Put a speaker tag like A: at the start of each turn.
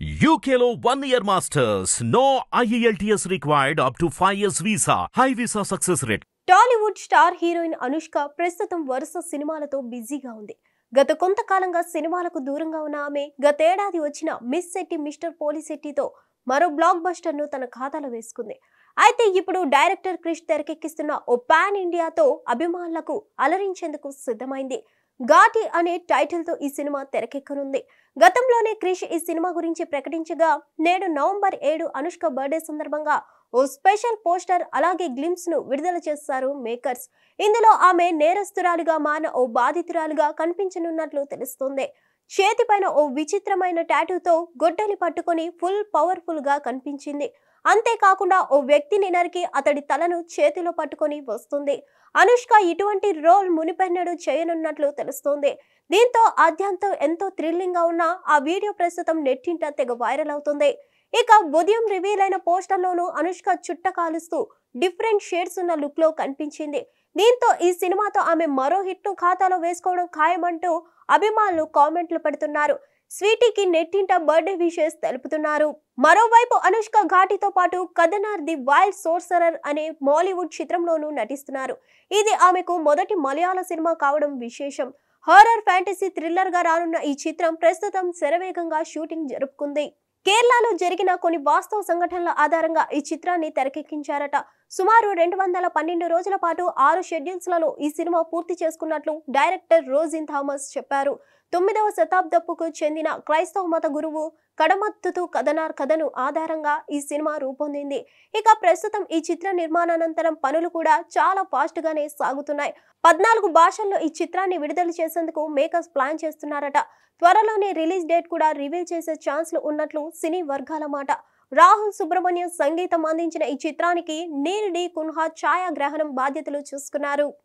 A: UKLO one year masters. No IELTS required up to 5 years visa. High visa success rate.
B: Tollywood star heroine Anushka ప్రస్తుతం వరుస సినిమాలతో బిజీగా ఉంది గత కొంతకాలంగా సినిమాలకు దూరంగా ఉన్న ఆమె గతేడాది వచ్చిన మిస్ శెట్టి మిస్టర్ పోలిశెట్టితో మరో బ్లాక్ బస్టర్ ను తన ఖాతాలో వేసుకుంది అయితే ఇప్పుడు డైరెక్టర్ క్రిష్ తెరకెక్కిస్తున్న ఓ పాన్ ఇండియాతో అభిమానులకు అలరించేందుకు సిద్ధమైంది ఘాటి అనే టైటిల్ తో ఈ సినిమా తెరకెక్కనుంది గతంలోనే క్రిష్ ఈ సినిమా గురించి ప్రకటించగా నేడు నవంబర్ ఏడు అనుష్క బర్త్డే సందర్భంగా ఓ స్పెషల్ పోస్టర్ అలాగే గ్లిమ్స్ ను విడుదల చేస్తారు మేకర్స్ ఇందులో ఆమె నేరస్తురాలుగా మారిన ఓ బాధితురాలుగా కనిపించనున్నట్లు తెలుస్తోంది చేతిపైన ఓ విచిత్రమైన టాటూతో గొడ్డలి పట్టుకొని ఫుల్ పవర్ఫుల్ గా కనిపించింది అంతేకాకుండా ఓ వ్యక్తిని నరికి అతడి తలను చేతిలో పట్టుకొని వస్తుంది అనుష్క ఇటువంటి రోల్ మునిపెన్నడు చేయనున్నట్లు తెలుస్తోంది దీంతో ఆద్యంతం ఎంతో థ్రిల్లింగ్ గా ఉన్న ఆ వీడియో ప్రస్తుతం నెట్టింట తెగ వైరల్ అవుతుంది ఇక ఉదయం రివీల్ అయిన పోస్టర్లోనూ అనుష్క చుట్ట కాలుస్తూ డిఫరెంట్ షేడ్స్ ఉన్న లుక్ లో కనిపించింది దీంతో ఈ సినిమాతో ఆమె మరో హిట్ ను ఖాతాలో వేసుకోవడం ఖాయమంటూ అభిమానులు కామెంట్లు పెడుతున్నారు స్వీటీకి నెట్టింట బర్త్డే విషెస్ తెలుపుతున్నారు మరోవైపు అనుష్క ఘాటితో పాటు కదనార్ ది వైల్డ్ సోర్సరర్ అనే మాలీవుడ్ చిత్రంలోనూ నటిస్తున్నారు ఇది ఆమెకు మొదటి మలయాళ సినిమా కావడం విశేషం హారర్ ఫ్యాంటసీ థ్రిల్లర్ గా రానున్న ఈ చిత్రం ప్రస్తుతం శరవేగంగా షూటింగ్ జరుపుకుంది కేరళలో జరిగిన కొన్ని వాస్తవ సంఘటనల ఆధారంగా ఈ చిత్రాన్ని తెరకెక్కించారట సుమారు రెండు వందల పన్నెండు రోజుల పాటు ఆరు షెడ్యూల్స్లలో ఈ సినిమా పూర్తి చేసుకున్నట్లు డైరెక్టర్ రోజిన్ థామస్ చెప్పారు తొమ్మిదవ శతాబ్దపుకు చెందిన క్రైస్తవ మత గురువు కడమత్తుతు కథనార్ కథను ఆధారంగా ఈ సినిమా రూపొందింది ఇక ప్రస్తుతం ఈ చిత్ర నిర్మాణానంతరం పనులు కూడా చాలా ఫాస్ట్ గానే సాగుతున్నాయి పద్నాలుగు భాషల్లో ఈ చిత్రాన్ని విడుదల చేసేందుకు మేకర్స్ ప్లాన్ చేస్తున్నారట త్వరలోనే రిలీజ్ డేట్ కూడా రివీల్ చేసే ఛాన్స్లు ఉన్నట్లు సినీ వర్గాల మాట రాహుల్ సుబ్రహ్మణ్యం సంగీతం అందించిన ఈ చిత్రానికి నీల్ డి కున్హా ఛాయాగ్రహణం బాధ్యతలు చూసుకున్నారు